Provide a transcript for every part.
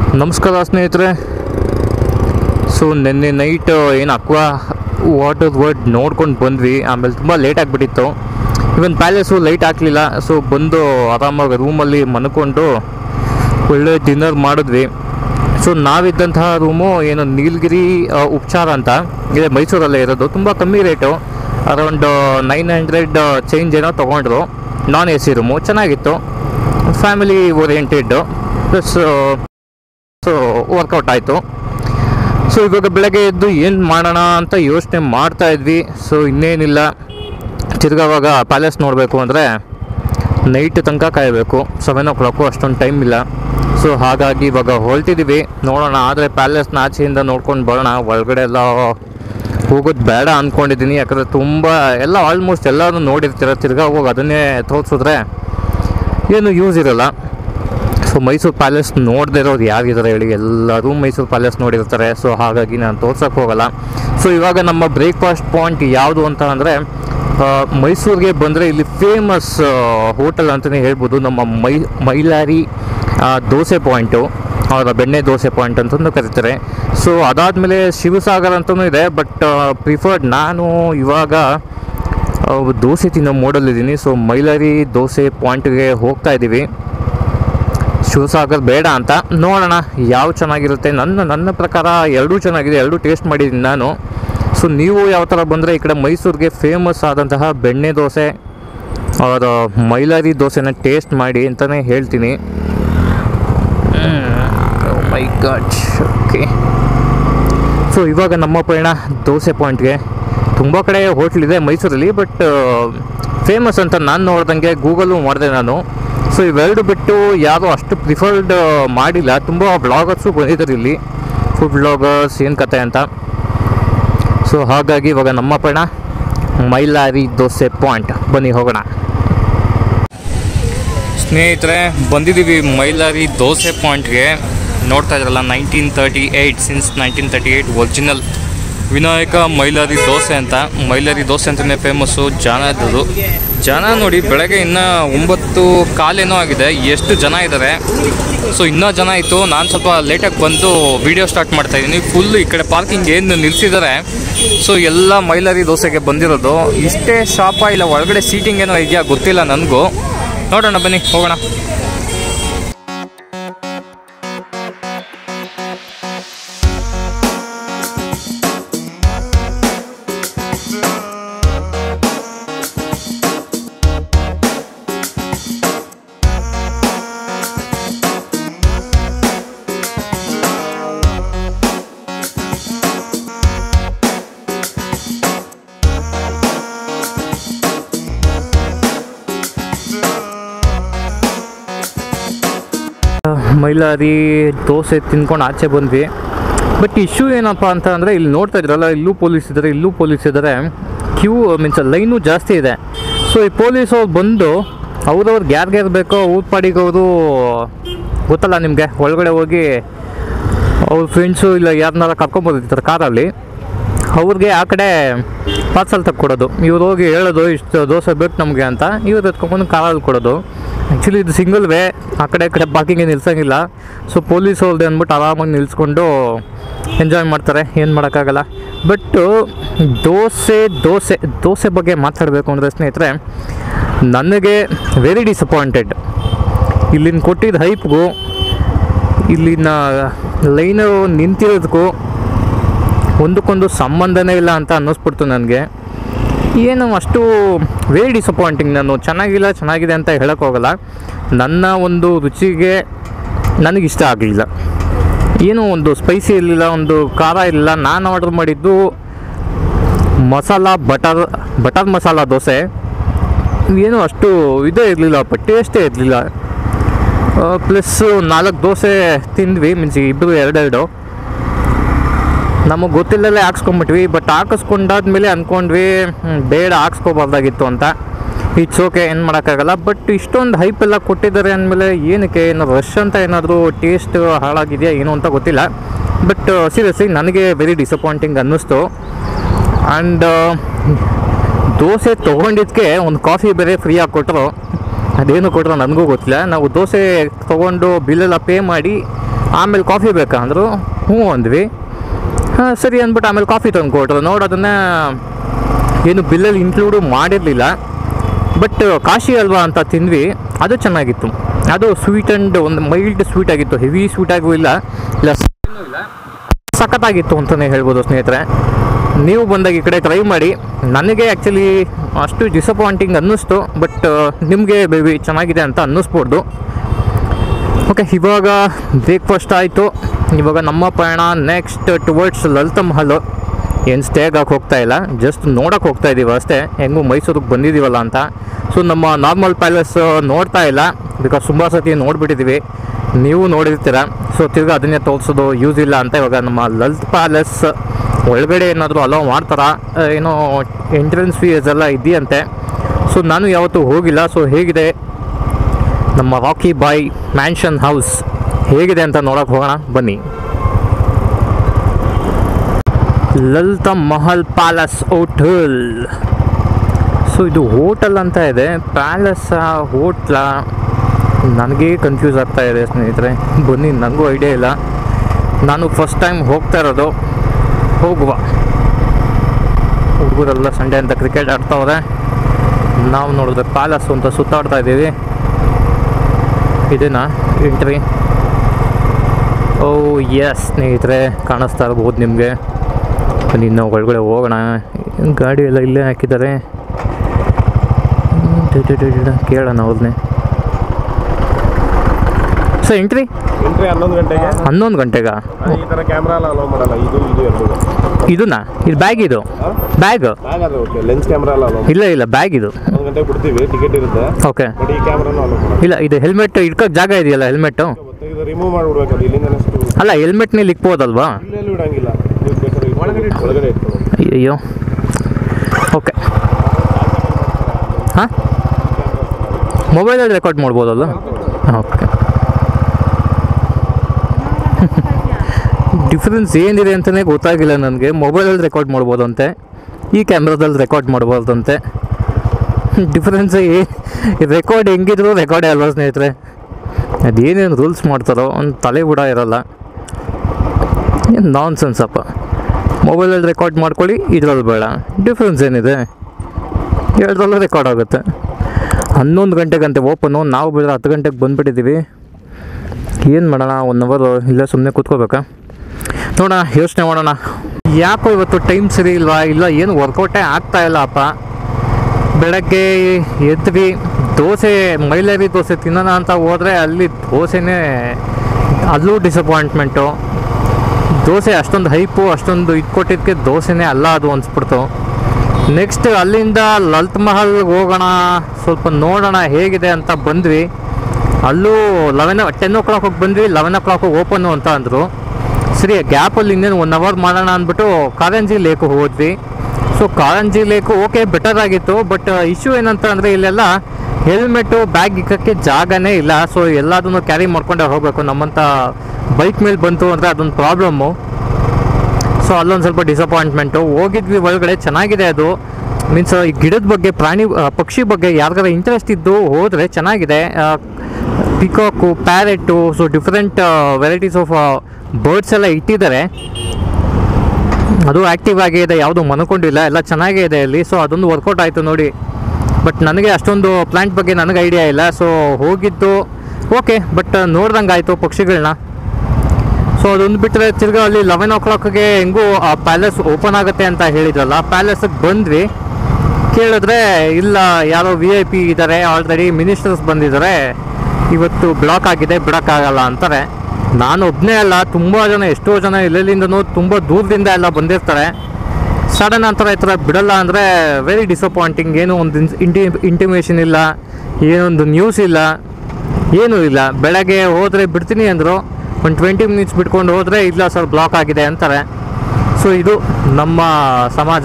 ನಮಸ್ಕಾರ ಸ್ನೇಹಿತರೆ ಸೊ ನಿನ್ನೆ ನೈಟ್ ಏನು ಅಕ್ವಾ ವಾಟರ್ ವರ್ಡ್ ನೋಡ್ಕೊಂಡು ಬಂದ್ವಿ ಆಮೇಲೆ ತುಂಬ ಲೇಟ್ ಆಗಿಬಿಟ್ಟಿತ್ತು ಇವನ್ ಪ್ಯಾಲೇಸು ಲೈಟ್ ಹಾಕಲಿಲ್ಲ ಸೊ ಬಂದು ಆರಾಮಾಗಿ ರೂಮಲ್ಲಿ ಮನ್ಕೊಂಡು ಒಳ್ಳೆ ಡಿನ್ನರ್ ಮಾಡಿದ್ವಿ ಸೊ ನಾವಿದ್ದಂತಹ ರೂಮು ಏನು ನೀಲಗಿರಿ ಆ, ಉಪಚಾರ ಅಂತ ಇದೆ ಮೈಸೂರಲ್ಲೇ ಇರೋದು ತುಂಬ ಕಮ್ಮಿ rate around nine hundred change ಏನೋ ತೊಗೊಂಡ್ರು ನಾನ್ ಎ ಸಿ ರೂಮು ಚೆನ್ನಾಗಿತ್ತು family oriented plus so workout ಆಯಿತು ಸೊ ಇವಾಗ ಬೆಳಗ್ಗೆ ಎದ್ದು ಏನು ಮಾಡೋಣ ಅಂತ ಯೋಚನೆ ಮಾಡ್ತಾ ಇದ್ವಿ ಸೊ ಇನ್ನೇನಿಲ್ಲ ತಿರ್ಗಾವಾಗ ಪ್ಯಾಲೇಸ್ ನೋಡಬೇಕು ಅಂದರೆ ನೈಟ್ ತನಕ ಕಾಯಬೇಕು ಸೆವೆನ್ ಓ ಕ್ಲಾಕು ಅಷ್ಟೊಂದು ಟೈಮ್ ಇಲ್ಲ ಸೊ ಹಾಗಾಗಿ ಇವಾಗ ಹೊರಟಿದ್ದೀವಿ ನೋಡೋಣ ಆದರೆ ಪ್ಯಾಲೇಸ್ನ ಆಚೆಯಿಂದ ನೋಡ್ಕೊಂಡು ಬರೋಣ ಒಳಗಡೆ ಎಲ್ಲ ಹೋಗೋದು ಬೇಡ ಅಂದ್ಕೊಂಡಿದ್ದೀನಿ ಯಾಕಂದರೆ ತುಂಬ ಎಲ್ಲ ಆಲ್ಮೋಸ್ಟ್ ಎಲ್ಲರೂ ನೋಡಿರ್ತೀರ ತಿರ್ಗಾ ಹೋಗಿ ಅದನ್ನೇ ತೋರಿಸಿದ್ರೆ ಏನು ಯೂಸ್ ಇರಲ್ಲ ಸೊ ಮೈಸೂರು ಪ್ಯಾಲೇಸ್ ನೋಡದೇ ಇರೋರು ಯಾರಿದ್ದಾರೆ ಹೇಳಿ ಎಲ್ಲರೂ ಮೈಸೂರು ಪ್ಯಾಲೇಸ್ ನೋಡಿರ್ತಾರೆ ಸೊ ಹಾಗಾಗಿ ನಾನು ತೋರ್ಸೋಕ್ಕೆ ಹೋಗಲ್ಲ ಸೊ ಇವಾಗ ನಮ್ಮ ಬ್ರೇಕ್ಫಾಸ್ಟ್ ಪಾಯಿಂಟ್ ಯಾವುದು ಅಂತ ಅಂದರೆ ಮೈಸೂರಿಗೆ ಬಂದರೆ ಇಲ್ಲಿ ಫೇಮಸ್ ಹೋಟೆಲ್ ಅಂತಲೇ ಹೇಳ್ಬೋದು ನಮ್ಮ ಮೈ ಮೈಲಾರಿ ಆ, ದೋಸೆ ಪಾಯಿಂಟು ಅವರ ಬೆಣ್ಣೆ ದೋಸೆ ಪಾಯಿಂಟ್ ಅಂತಂದು ಕರೀತಾರೆ ಸೊ ಅದಾದಮೇಲೆ ಶಿವಸಾಗರ್ ಅಂತಲೂ ಇದೆ ಬಟ್ ಪ್ರಿಫರ್ಡ್ ನಾನು ಇವಾಗ ಅಹ್, ದೋಸೆ ತಿನ್ನೋ ಮೋಡಲ್ಲಿದ್ದೀನಿ ಸೊ ಮೈಲಾರಿ ದೋಸೆ ಪಾಯಿಂಟ್ಗೆ ಹೋಗ್ತಾ ಇದ್ದೀವಿ ಶಿವಸಾಗರ್ ಬೇಡ ಅಂತ ನೋಡೋಣ ಯಾವ ಚೆನ್ನಾಗಿರುತ್ತೆ ನನ್ನ ನನ್ನ ಪ್ರಕಾರ ಎರಡೂ ಚೆನ್ನಾಗಿದೆ ಎರಡೂ ಟೇಸ್ಟ್ ಮಾಡಿದ್ದೀನಿ ನಾನು ಸೊ ನೀವು ಯಾವ ಥರ ಬಂದರೆ ಈ ಕಡೆ ಮೈಸೂರಿಗೆ ಫೇಮಸ್ ಆದಂತಹ ಬೆಣ್ಣೆ ದೋಸೆ ಅವರ ಮೈಲಾರಿ ದೋಸೆನ ಟೇಸ್ಟ್ ಮಾಡಿ ಅಂತಲೇ ಹೇಳ್ತೀನಿ ಮೈ ಗಾಡ್ ಓಕೆ ಸೊ ಇವಾಗ ನಮ್ಮ ಪಯಣ ದೋಸೆ ಪಾಯಿಂಟ್ಗೆ ತುಂಬ ಕಡೆ ಹೋಟ್ಲಿದೆ ಮೈಸೂರಲ್ಲಿ ಬಟ್ ಫೇಮಸ್ ಅಂತ ನಾನು ನೋಡ್ದಂಗೆ ಗೂಗಲು ಮಾಡಿದೆ ನಾನು ಸೊ ಇವೆರಡು ಬಿಟ್ಟು ಯಾರು ಅಷ್ಟು ಪ್ರಿಫರ್ಡ್ ಮಾಡಿಲ್ಲ ತುಂಬ ಬ್ಲಾಗರ್ಸು ಬಂದಿದ್ದಾರೆ ಇಲ್ಲಿ ಫುಡ್ ಬ್ಲಾಗರ್ಸ್ ಏನು ಕತೆ ಅಂತ ಸೊ ಹಾಗಾಗಿ ಇವಾಗ ನಮ್ಮ ಪಯಣ ಮೈಲಾರಿ ದೋಸೆ ಪಾಯಿಂಟ್ ಬನ್ನಿ ಹೋಗೋಣ ಸ್ನೇಹಿತರೆ ಬಂದಿದ್ದೀವಿ ಮೈಲಾರಿ ದೋಸೆ ಪಾಯಿಂಟ್ಗೆ ನೋಡ್ತಾ ಇದ್ರಲ್ಲ nineteen thirty eight since nineteen thirty eight original Vinayaka Mylari dosa ಅಂತ ಮೈಲಾರಿ ದೋಸೆ ಅಂತಲೇ ಫೇಮಸ್ಸು ಜನ ಇದ್ದದ್ದು ಜನ ನೋಡಿ ಬೆಳಗ್ಗೆ ಇನ್ನೂ ಒಂಬತ್ತು ಕಾಲೇನೋ ಆಗಿದೆ ಎಷ್ಟು ಜನ ಇದ್ದಾರೆ ಸೊ ಇನ್ನೂ ಜನ ಇತ್ತು ನಾನು ಸ್ವಲ್ಪ ಲೇಟಾಗಿ ಬಂದು ವಿಡಿಯೋ ಸ್ಟಾರ್ಟ್ ಮಾಡ್ತಾ ಇದ್ದೀನಿ ಫುಲ್ ಈ ಕಡೆ ಪಾರ್ಕಿಂಗ್ ಏನು ನಿಲ್ಲಿಸಿದ್ದಾರೆ ಸೊ ಎಲ್ಲ ಮೈಲಾರಿ ದೋಸೆಗೆ ಬಂದಿರೋದು ಇಷ್ಟೇ ಶಾಪ ಇಲ್ಲ ಒಳಗಡೆ ಸೀಟಿಂಗ್ ಏನೋ ಇದೆಯಾ ಗೊತ್ತಿಲ್ಲ ನನಗೂ ನೋಡೋಣ ಬನ್ನಿ ಹೋಗೋಣ ಮೈಲಾರಿ ದೋಸೆ ತಿನ್ಕೊಂಡು ಆಚೆ ಬಂದ್ವಿ ಬಟ್ ಇಶ್ಯೂ ಏನಪ್ಪ ಅಂತ ಅಂದರೆ ಇಲ್ಲಿ ನೋಡ್ತಾ ಇದ್ರಲ್ಲ ಇಲ್ಲೂ ಪೊಲೀಸ್ ಇದ್ದಾರೆ ಇಲ್ಲೂ ಪೊಲೀಸ್ ಇದ್ದಾರೆ ಕ್ಯೂ ಮೀನ್ಸ್ ಲೈನು ಜಾಸ್ತಿ ಇದೆ ಸೊ ಈ ಪೊಲೀಸ್ ಅವ್ರು ಬಂದು ಅವ್ರವ್ರಿಗೆ ಯಾರ್ಗ್ಯಾರು ಬೇಕೋ ಅವ್ರ ಪಾಡಿಗೆ ಅವರು ಗೊತ್ತಲ್ಲ ನಿಮಗೆ ಒಳಗಡೆ ಹೋಗಿ ಅವ್ರ ಫ್ರೆಂಡ್ಸು ಇಲ್ಲ ಯಾರನ್ನಾರ ಕರ್ಕೊಂಬಂದಿರ್ತಾರೆ ಕಾರಲ್ಲಿ ಅವ್ರಿಗೆ ಆ ಕಡೆ ಪಾರ್ಸಲ್ ತಕ್ಕೊಡೋದು ಇವ್ರು ಹೋಗಿ ಹೇಳೋದು ಇಷ್ಟು ದೋಸೆ ಬೇಕು ನಮಗೆ ಅಂತ ಇವ್ರು ಎತ್ಕೊಂಡ್ಬಂದು ಕಾರಲ್ಲಿ ಕೊಡೋದು ಆ್ಯಕ್ಚುಲಿ ಇದು ಸಿಂಗಲ್ ವೇ ಆ ಕಡೆ ಈ ಕಡೆ ಪಾರ್ಕಿಂಗ್ ನಿಲ್ಸಂಗಿಲ್ಲ ಸೊ ಪೊಲೀಸ್ ಅವ್ರದ್ದು ಅಂದ್ಬಿಟ್ಟು ಆರಾಮಾಗಿ ನಿಲ್ಸ್ಕೊಂಡು ಎಂಜಾಯ್ ಮಾಡ್ತಾರೆ ಏನು ಮಾಡೋಕ್ಕಾಗಲ್ಲ ಬಟ್ ದೋಸೆ ದೋಸೆ ದೋಸೆ ಬಗ್ಗೆ ಮಾತಾಡಬೇಕು ಅಂದರೆ ಸ್ನೇಹಿತರೆ ನನಗೆ ವೆರಿ ಡಿಸಪಾಯಿಂಟೆಡ್ ಇಲ್ಲಿನ ಕೊಟ್ಟಿದ್ದ ಹೈಪ್ಗೂ ಇಲ್ಲಿನ ಲೈನು ನಿಂತಿರೋದಕ್ಕೂ ಒಂದಕ್ಕೊಂದು ಸಂಬಂಧನೇ ಇಲ್ಲ ಅಂತ ಅನ್ನಿಸ್ಬಿಡ್ತು ನನಗೆ ಏನು ಅಷ್ಟು ವೆರಿ ಡಿಸಪಾಯಿಂಟಿಂಗ್ ನಾನು ಚೆನ್ನಾಗಿಲ್ಲ ಚೆನ್ನಾಗಿದೆ ಅಂತ ಹೇಳೋಕ್ಕೆ ಹೋಗಲ್ಲ ನನ್ನ ಒಂದು ರುಚಿಗೆ ನನಗಿಷ್ಟ ಆಗಲಿಲ್ಲ ಏನೂ ಒಂದು ಸ್ಪೈಸಿ ಇರಲಿಲ್ಲ ಒಂದು ಖಾರ ಇರಲಿಲ್ಲ ನಾನು ಆರ್ಡರ್ ಮಾಡಿದ್ದು ಮಸಾಲ ಬಟರ್ ಬಟರ್ ಮಸಾಲ ದೋಸೆ ಏನು ಅಷ್ಟು ಇದೇ ಇರಲಿಲ್ಲ ಬಟ್ ಟೇಸ್ಟೇ ಇರಲಿಲ್ಲ ಪ್ಲಸ್ ನಾಲ್ಕು ದೋಸೆ ತಿಂದ್ವಿ ಮೀನ್ಸ್ ಇಬ್ಬರು ಎರಡೆರಡು ನಮಗೆ ಗೊತ್ತಿಲ್ಲದೆ ಹಾಕ್ಸ್ಕೊಂಬಿಟ್ವಿ ಬಟ್ ಹಾಕಿಸ್ಕೊಂಡಾದ್ಮೇಲೆ ಅಂದ್ಕೊಂಡ್ವಿ ಹ್ಮ್, ಬೇಡ ಹಾಕ್ಸ್ಕೊಬಾರ್ದಾಗಿತ್ತು ಅಂತ ಇಟ್ಸ್ ಓಕೆ ಏನು ಮಾಡೋಕ್ಕಾಗಲ್ಲ ಬಟ್ ಇಷ್ಟೊಂದು ಹೈಪ್ ಎಲ್ಲ ಕೊಟ್ಟಿದ್ದಾರೆ ಅಂದಮೇಲೆ ಏನಕ್ಕೆ ಏನು ರಶ್ ಅಂತ ಏನಾದರೂ ಟೇಸ್ಟ್ ಹಾಳಾಗಿದೆಯಾ ಏನು ಅಂತ ಗೊತ್ತಿಲ್ಲ ಬಟ್ ಸೀರಿಯಸ್ಲಿ ನನಗೆ ವೆರಿ ಡಿಸಪಾಯಿಂಟಿಂಗ್ ಅನ್ನಿಸ್ತು ಆ್ಯಂಡ್ ದೋಸೆ ತೊಗೊಂಡಿದ್ದಕ್ಕೆ ಒಂದು ಕಾಫಿ ಬೇರೆ ಫ್ರೀಯಾಗಿ ಕೊಟ್ಟರು ಅದೇನು ಕೊಟ್ಟರು ನನಗೂ ಗೊತ್ತಿಲ್ಲ ನಾವು ದೋಸೆ ತೊಗೊಂಡು ಬಿಲ್ಲೆಲ್ಲ ಪೇ ಮಾಡಿ ಆಮೇಲೆ ಕಾಫಿ ಬೇಕಾ ಅಂದರು ಹ್ಞೂ ಅಂದ್ವಿ ಹಾಂ ಸರಿ ಅಂದ್ಬಿಟ್ಟು ಆಮೇಲೆ ಕಾಫಿ ತಂದು ಕೊಟ್ರು ನೋಡೋದನ್ನು ಏನು ಬಿಲ್ಲಲ್ಲಿ ಇನ್ಕ್ಲೂಡು ಮಾಡಿರಲಿಲ್ಲ ಬಟ್ ಕಾಶಿ ಹಲ್ವಾ ಅಂತ ತಿಂದ್ವಿ ಅದು ಚೆನ್ನಾಗಿತ್ತು ಅದು ಸ್ವೀಟ್ ಆ್ಯಂಡ್ ಒಂದು ಮೈಲ್ಡ್ ಸ್ವೀಟ್ ಆಗಿತ್ತು ಹೆವಿ ಸ್ವೀಟ್ ಆಗೂ ಇಲ್ಲ ಇಲ್ಲ ಸಖತ್ತಾಗಿತ್ತು ಅಂತಲೇ ಹೇಳ್ಬೋದು ಸ್ನೇಹಿತರೆ ನೀವು ಬಂದಾಗ ಈ ಕಡೆ ಟ್ರೈ ಮಾಡಿ ನನಗೆ ಆ್ಯಕ್ಚುಲಿ ಅಷ್ಟು ಡಿಸಪಾಯಿಂಟಿಂಗ್ ಅನ್ನಿಸ್ತು ಬಟ್ ನಿಮಗೆ ಬೇಬಿ ಚೆನ್ನಾಗಿದೆ ಅಂತ ಅನ್ನಿಸ್ಬೋದು ಓಕೆ ಇವಾಗ ಬ್ರೇಕ್ಫಾಸ್ಟ್ ಆಯಿತು ಇವಾಗ ನಮ್ಮ ಪಯಣ ನೆಕ್ಸ್ಟ್ ಟುವರ್ಡ್ಸ್ ಲಲಿತ ಮಹಲ್ ಏನು ಸ್ಟೇ ಆಗಕ್ಕೆ ಹೋಗ್ತಾ ಇಲ್ಲ ಜಸ್ಟ್ ನೋಡೋಕೆ ಹೋಗ್ತಾ ಇದ್ದೀವಿ ಅಷ್ಟೇ ಹೆಂಗೂ ಮೈಸೂರಿಗೆ ಬಂದಿದ್ದೀವಲ್ಲ ಅಂತ ಸೊ ನಮ್ಮ ನಾರ್ಮಲ್ ಪ್ಯಾಲೇಸ್ ನೋಡ್ತಾ ಇಲ್ಲ ಬಿಕಾಸ್ ತುಂಬ ಸತಿ ನೋಡಿಬಿಟ್ಟಿದ್ದೀವಿ ನೀವು ನೋಡಿರ್ತೀರ ಸೊ ತಿರ್ಗಿ ಅದನ್ನೇ ತೋರಿಸೋದು ಯೂಸ್ ಇಲ್ಲ ಅಂತ ಇವಾಗ ನಮ್ಮ ಲಲಿತ್ ಪ್ಯಾಲೇಸ್ ಒಳಗಡೆ ಏನಾದರೂ ಅಲೋ ಮಾಡ್ತಾರಾ ಆ, ಏನೋ ಎಂಟ್ರೆನ್ಸ್ ಫೀಸ್ ಎಲ್ಲ ಇದೆಯಂತೆ ಸೊ ನಾನು ಯಾವತ್ತೂ ಹೋಗಿಲ್ಲ ಸೊ ಹೇಗಿದೆ ನಮ್ಮ ರಾಕಿ ಬಾಯ್ ಮ್ಯಾನ್ಷನ್ ಹೌಸ್ ಹೇಗಿದೆ ಅಂತ ನೋಡೋಕೆ ಹೋಗೋಣ ಬನ್ನಿ Lalitha Mahal palace hotel so ಇದು ಹೋಟೆಲ್ ಅಂತ ಇದೆ ಪ್ಯಾಲೇಸಾ ಹೋಟ್ಲಾ ನನಗೆ ಕನ್ಫ್ಯೂಸ್ ಆಗ್ತಾ ಇದೆ ಸ್ನೇಹಿತರೆ ಬನ್ನಿ ನನಗೂ ಐಡಿಯಾ ಇಲ್ಲ ನಾನು ಫಸ್ಟ್ ಟೈಮ್ ಹೋಗ್ತಾ ಇರೋದು ಹೋಗುವ ಹುಡುಗರೆಲ್ಲ ಸಂಡೇ ಅಂತ ಕ್ರಿಕೆಟ್ ಆಡ್ತಾವ್ರೆ ನಾವು ನೋಡಿದ್ರೆ ಪ್ಯಾಲೇಸ್ ಅಂತ ಸುತ್ತಾಡ್ತಾ ಇದ್ದೀವಿ ಇದೇನಾ ಎಂಟ್ರಿ ಓ ಎಸ್ ಸ್ನೇಹಿತರೆ ಕಾಣಿಸ್ತಾ ಇರ್ಬೋದು ನಿಮಗೆ ಇನ್ನು ಒಳಗಡೆ ಹೋಗೋಣ ಗಾಡಿ ಎಲ್ಲ ಇಲ್ಲೇ ಹಾಕಿದ್ದಾರೆ ಹ್ಮ್, ಡು- ಡು- ಡು- ಡು- ಡು. ಕೇಳೋಣ ಅವ್ರನ್ನೇ ಸೊ ಎಂಟ್ರಿ ಎಂಟ್ರಿ ಹನ್ನೊಂದು ಗಂಟೆಗೆ ಹನ್ನೊಂದು ಗಂಟೆಗಾ ಅದು ಈ ಥರ ಕ್ಯಾಮ್ರಾ ಎಲ್ಲ ಅಲೋ ಮಾಡಲ್ಲ ಇದು ಇದು ಎರಡು ಇದನ್ನ ಇದು ಬ್ಯಾಗ್ ಇದು ಬ್ಯಾಗ್ ಬ್ಯಾಗ್ ಅದು ಓಕೆ ಲೆನ್ಸ್ ಕ್ಯಾಮ್ರಾ ಎಲ್ಲ ಅಲೋ ಇಲ್ಲ ಇಲ್ಲ ಬ್ಯಾಗ್ ಇದು ಒಂದು ಗಂಟೆಗೆ ಬಿಡ್ತೀವಿ ಟಿಕೆಟ್ ಇರುತ್ತೆ ಓಕೆ ಬಟ್ ಈ ಕ್ಯಾಮ್ರಾನು ಅಲೋ ಮಾಡಲ್ಲ ಇಲ್ಲ ಇದು ಹೆಲ್ಮೆಟ್ ಇಟ್ಕೋಕೆ ಜಾಗ ಇದೆಯಲ್ಲ ಹೆಲ್ಮೆಟ್ಟು ಮತ್ತೆ ಇದು ರಿಮೂವ್ ಮಾಡಿಬಿಡ್ಬೇಕು ಅದು ಇಲ್ಲಿಂದ ನೆಕ್ಸ್ಟ್ ಅಲ್ಲ ಹೆಲ್ಮೆಟ್ನಲ್ಲಿ ಇಕ್ಬೋದಲ್ವಾ ಇಲ್ಲೆಲ್ಲೂ ಇಡಂಗಿಲ್ಲ ನೀವು ಬೇಕಾದ್ರೆ ಒಳಗಡೆ ಒಳಗಡೆ ಇಟ್ಕೊಂಡು ಅಯ್ಯೋ ಓಕೆ ಹಾಂ ಮೊಬೈಲಲ್ಲಿ ರೆಕಾರ್ಡ್ ಮಾಡ್ಬೋದಲ್ಲ ಓಕೆ ಡಿಫ್ರೆನ್ಸ್ ಏನಿದೆ ಅಂತಲೇ ಗೊತ್ತಾಗಿಲ್ಲ ನನಗೆ ಮೊಬೈಲಲ್ಲಿ ರೆಕಾರ್ಡ್ ಮಾಡ್ಬೋದಂತೆ ಈ ಕ್ಯಾಮ್ರಾದಲ್ಲಿ ರೆಕಾರ್ಡ್ ಮಾಡ್ಬೋದಂತೆ ಡಿಫ್ರೆನ್ಸ್ ಏ ರೆಕಾರ್ಡ್ ಹೆಂಗಿದ್ರು ರೆಕಾರ್ಡೇ ಅಲ್ವಾ ಸ್ನೇಹಿತರೆ ಅದೇನೇನು ರೂಲ್ಸ್ ಮಾಡ್ತಾರೋ ಒಂದು ತಲೆ ಬುಡ ಇರಲ್ಲ ಏನು ನಾನ್ ಸೆನ್ಸಪ್ಪ ಮೊಬೈಲಲ್ಲಿ ರೆಕಾರ್ಡ್ ಮಾಡ್ಕೊಳ್ಳಿ ಇದರಲ್ಲಿ ಬೇಡ ಡಿಫ್ರೆನ್ಸ್ ಏನಿದೆ ಎರಡರಲ್ಲೂ ರೆಕಾರ್ಡ್ ಆಗುತ್ತೆ ಹನ್ನೊಂದು ಗಂಟೆಗಂತೆ ಓಪನು ನಾವು ಬೇರೆ ಹತ್ತು ಗಂಟೆಗೆ ಬಂದುಬಿಟ್ಟಿದ್ದೀವಿ ಏನು ಮಾಡೋಣ ಒನ್ ಅವರ್ ಇಲ್ಲೇ ಸುಮ್ಮನೆ ಕೂತ್ಕೋಬೇಕಾ ನೋಡೋಣ ಯೋಚನೆ ಮಾಡೋಣ ಯಾಕೋ ಇವತ್ತು ಟೈಮ್ ಸರಿ ಇಲ್ವಾ ಇಲ್ಲ ಏನು ವರ್ಕೌಟೇ ಆಗ್ತಾ ಇಲ್ಲ ಅಪ್ಪ ಬೆಳಗ್ಗೆ ಎದ್ವಿ ದೋಸೆ ಮೈಲೇರಿ ದೋಸೆ ತಿನ್ನೋಣ ಅಂತ ಹೋದರೆ ಅಲ್ಲಿ ದೋಸೆನೇ ಅಲ್ಲೂ ಡಿಸಪಾಯಿಂಟ್ಮೆಂಟು ದೋಸೆ ಅಷ್ಟೊಂದು ಹೈಪು ಅಷ್ಟೊಂದು ಇದು ಕೊಟ್ಟಿದ್ದಕ್ಕೆ ದೋಸೆನೇ ಅಲ್ಲ ಅದು ಅನ್ಸ್ಬಿಡ್ತು ನೆಕ್ಸ್ಟ್ ಅಲ್ಲಿಂದ ಲಲಿತ್ ಮಹಲ್ಗೆ ಹೋಗೋಣ ಸ್ವಲ್ಪ ನೋಡೋಣ ಹೇಗಿದೆ ಅಂತ ಬಂದ್ವಿ ಅಲ್ಲೂ ಲೆವೆನ್ ಟೆನ್ ಓ ಕ್ಲಾಕ್ ಬಂದ್ವಿ ಲೆವೆನ್ ಓ ಕ್ಲಾಕ್ ಓಪನ್ನು ಅಂತ ಅಂದರು ಸರಿ ಗ್ಯಾಪಲ್ಲಿ ಇನ್ನೇನು ಒನ್ ಅವರ್ ಮಾಡೋಣ ಅಂದ್ಬಿಟ್ಟು ಕಾರಂಜಿ ಲೇಕು ಹೋದ್ವಿ so Karanji lake okay better ಆಗಿತ್ತು ಬಟ್ ಇಶ್ಯೂ ಏನಂತ ಅಂದರೆ ಇಲ್ಲೆಲ್ಲ ಹೆಲ್ಮೆಟ್ಟು ಬ್ಯಾಗ್ ಇಕ್ಕಕ್ಕೆ ಜಾಗನೇ ಇಲ್ಲ ಸೊ ಎಲ್ಲದನ್ನು ಕ್ಯಾರಿ ಮಾಡ್ಕೊಂಡೇ ಹೋಗಬೇಕು ನಮ್ಮಂಥ ಬೈಕ್ ಮೇಲೆ ಬಂತು ಅಂದರೆ ಅದೊಂದು ಪ್ರಾಬ್ಲಮ್ಮು ಸೊ ಅಲ್ಲೊಂದು ಸ್ವಲ್ಪ ಡಿಸಪಾಯಿಂಟ್ಮೆಂಟು ಹೋಗಿದ್ವಿ ಒಳಗಡೆ ಚೆನ್ನಾಗಿದೆ ಅದು ಮೀನ್ಸ್ ಈ ಗಿಡದ ಬಗ್ಗೆ ಪ್ರಾಣಿ ಆ, ಪಕ್ಷಿ ಬಗ್ಗೆ ಯಾರಿಗಾರ ಇಂಟ್ರೆಸ್ಟ್ ಇದ್ದು ಹೋದರೆ ಚೆನ್ನಾಗಿದೆ peacock parrot so different varieties of birds ಎಲ್ಲ ಇಟ್ಟಿದ್ದಾರೆ ಅದು ಆ್ಯಕ್ಟಿವ್ ಆಗಿದೆ ಯಾವುದು ಮನ್ಕೊಂಡಿಲ್ಲ ಎಲ್ಲ ಚೆನ್ನಾಗೇ ಇದೆ ಅಲ್ಲಿ ಸೊ ಅದೊಂದು ವರ್ಕೌಟ್ ಆಯಿತು ನೋಡಿ ಬಟ್ ನನಗೆ ಅಷ್ಟೊಂದು ಪ್ಲಾಂಟ್ ಬಗ್ಗೆ ನನಗೆ ಐಡಿಯಾ ಇಲ್ಲ ಸೊ ಹೋಗಿದ್ದು ಓಕೆ ಬಟ್ ನೋಡ್ದಂಗೆ ಆಯಿತು ಪಕ್ಷಿಗಳನ್ನ ಸೊ ಅದೊಂದು ಬಿಟ್ಟರೆ ತಿರ್ಗಾ ಅಲ್ಲಿ ಲೆವೆನ್ ಓ ಕ್ಲಾಕ್ಗೆ ಹೆಂಗೂ ಆ ಪ್ಯಾಲೇಸ್ ಓಪನ್ ಆಗುತ್ತೆ ಅಂತ ಹೇಳಿದ್ರಲ್ಲ ಪ್ಯಾಲೇಸಿಗೆ ಬಂದ್ವಿ ಕೇಳಿದ್ರೆ ಇಲ್ಲ ಯಾರೋ ವಿ ಐ ಪಿ ಇದ್ದಾರೆ ಆಲ್ರೆಡಿ ಮಿನಿಸ್ಟರ್ಸ್ ಬಂದಿದ್ದಾರೆ ಇವತ್ತು ಬ್ಲಾಕ್ ಆಗಿದೆ ಬಿಡೋಕ್ಕಾಗಲ್ಲ ಅಂತಾರೆ ನಾನು ಒಬ್ಬನೇ ಅಲ್ಲ ತುಂಬ ಜನ ಎಷ್ಟೋ ಜನ ಎಲ್ಲೆಲ್ಲಿಂದನೂ ತುಂಬ ದೂರದಿಂದ ಎಲ್ಲ ಬಂದಿರ್ತಾರೆ ಸಡನ್ ಅಂತರ ಈ ಥರ ಬಿಡಲ್ಲ ಅಂದರೆ ವೆರಿ ಡಿಸಪಾಯಿಂಟಿಂಗ್ ಏನೋ ಒಂದು ಇಂಟಿ ಇಂಟಿಮೇಷನ್ ಇಲ್ಲ ಏನೊಂದು ನ್ಯೂಸ್ ಇಲ್ಲ ಏನೂ ಇಲ್ಲ ಬೆಳಗ್ಗೆ ಹೋದರೆ ಬಿಡ್ತೀನಿ ಅಂದರು ಒಂದು ಟ್ವೆಂಟಿ ಮಿನಿಟ್ಸ್ ಬಿಟ್ಕೊಂಡು ಹೋದರೆ ಇಲ್ಲ ಸರ್ ಬ್ಲಾಕ್ ಆಗಿದೆ ಅಂತಾರೆ ಸೊ ಇದು ನಮ್ಮ ಸಮಾಜ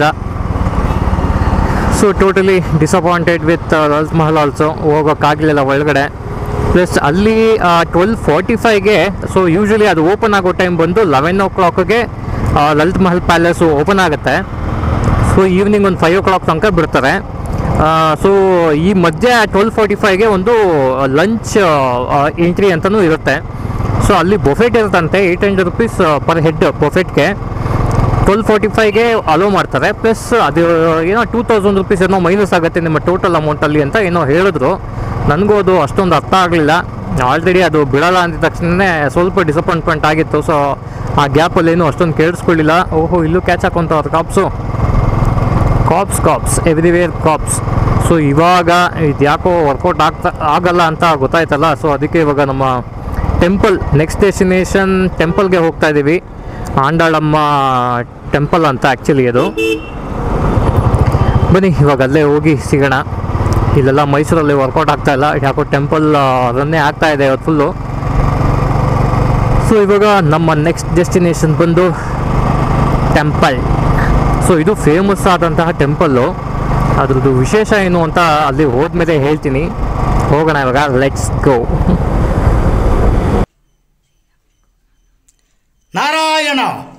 so totally disappointed with Lalith Mahal also ಹೋಗೋಕ್ಕಾಗಲಿಲ್ಲ ಒಳಗಡೆ ಪ್ಲಸ್ ಅಲ್ಲಿ ಟ್ವೆಲ್ ಫಾರ್ಟಿ ಫೈವ್ಗೆ ಸೊ ಯೂಶ್ವಲಿ ಅದು ಓಪನ್ ಆಗೋ ಟೈಮ್ ಬಂದು ಲೆವೆನ್ ಓ ಕ್ಲಾಕ್ಗೆ ಲಲಿತ್ ಮಹಲ್ ಪ್ಯಾಲೇಸು ಓಪನ್ ಆಗುತ್ತೆ ಸೊ ಈವ್ನಿಂಗ್ ಒಂದು ಫೈವ್ ಓ ಕ್ಲಾಕ್ ತನಕ ಬಿಡ್ತಾರೆ ಸೊ ಈ ಮಧ್ಯೆ ಟ್ವೆಲ್ ಫಾರ್ಟಿ ಫೈವ್ಗೆ ಒಂದು ಲಂಚ್ ಎಂಟ್ರಿ ಅಂತಲೂ ಇರುತ್ತೆ ಸೊ ಅಲ್ಲಿ ಬೊಫೆಟ್ ಇರುತ್ತಂತೆ eight hundred rupees per head ಬೊಫೆಟ್ಗೆ ಟ್ವೆಲ್ ಫೋರ್ಟಿ ಫೈವ್ಗೆ ಅಲೋ ಮಾಡ್ತಾರೆ ಪ್ಲಸ್ ಅದು ಏನೋ ಟೂ ತೌಸಂಡ್ ರುಪೀಸ್ ಏನೋ ಮೈನಸ್ ಆಗುತ್ತೆ ನಿಮ್ಮ ಟೋಟಲ್ ಅಮೌಂಟಲ್ಲಿ ಅಂತ ಏನೋ ಹೇಳಿದ್ರು ನನಗೂ ಅದು ಅಷ್ಟೊಂದು ಅರ್ಥ ಆಗಲಿಲ್ಲ ಆಲ್ರೆಡಿ ಅದು ಬಿಡಲ್ಲ ಅಂದಿದ ತಕ್ಷಣವೇ ಸ್ವಲ್ಪ ಡಿಸಪಾಯಿಂಟ್ಮೆಂಟ್ ಆಗಿತ್ತು ಸೊ ಆ ಗ್ಯಾಪಲ್ಲಿ ಏನು ಅಷ್ಟೊಂದು ಕೇಳಿಸ್ಕೊಳ್ಳಿಲ್ಲ ಓಹೋ ಇಲ್ಲೂ ಕ್ಯಾಚ್ ಹಾಕೊಂತವ್ರು cops cops cops everywhere cops so ಇವಾಗ ಇದು ಯಾಕೋ ವರ್ಕೌಟ್ ಆಗ್ತಾ ಆಗಲ್ಲ ಅಂತ ಗೊತ್ತಾಯ್ತಲ್ಲ ಸೊ ಅದಕ್ಕೆ ಇವಾಗ ನಮ್ಮ ಟೆಂಪಲ್ ನೆಕ್ಸ್ಟ್ ಡೆಸ್ಟಿನೇಷನ್ ಟೆಂಪಲ್ಗೆ ಹೋಗ್ತಾ ಇದ್ದೀವಿ ಆಂಡಾಳಮ್ಮ ಟೆಂಪಲ್ ಅಂತ ಆ್ಯಕ್ಚುಲಿ ಅದು ಬನ್ನಿ ಇವಾಗ ಅಲ್ಲೇ ಹೋಗಿ ಸಿಗೋಣ ಇಲ್ಲೆಲ್ಲ ಮೈಸೂರಲ್ಲಿ ವರ್ಕೌಟ್ ಆಗ್ತಾ ಇಲ್ಲ ಯಾಕೋ ಟೆಂಪಲ್ ರನ್ನೇ ಆಗ್ತಾ ಇದೆ ಇವತ್ತು ಫುಲ್ಲು ಸೊ ಇವಾಗ ನಮ್ಮ ನೆಕ್ಸ್ಟ್ ಡೆಸ್ಟಿನೇಷನ್ ಬಂದು ಟೆಂಪಲ್ ಸೊ ಇದು ಫೇಮಸ್ ಆದಂತಹ ಟೆಂಪಲ್ಲು ಅದ್ರದ್ದು ವಿಶೇಷ ಏನು ಅಂತ ಅಲ್ಲಿ ಹೋದ್ಮೇಲೆ ಹೇಳ್ತೀನಿ ಹೋಗೋಣ ಇವಾಗ ಲೆಟ್ಸ್ ಗೋ ನಾರಾಯಣ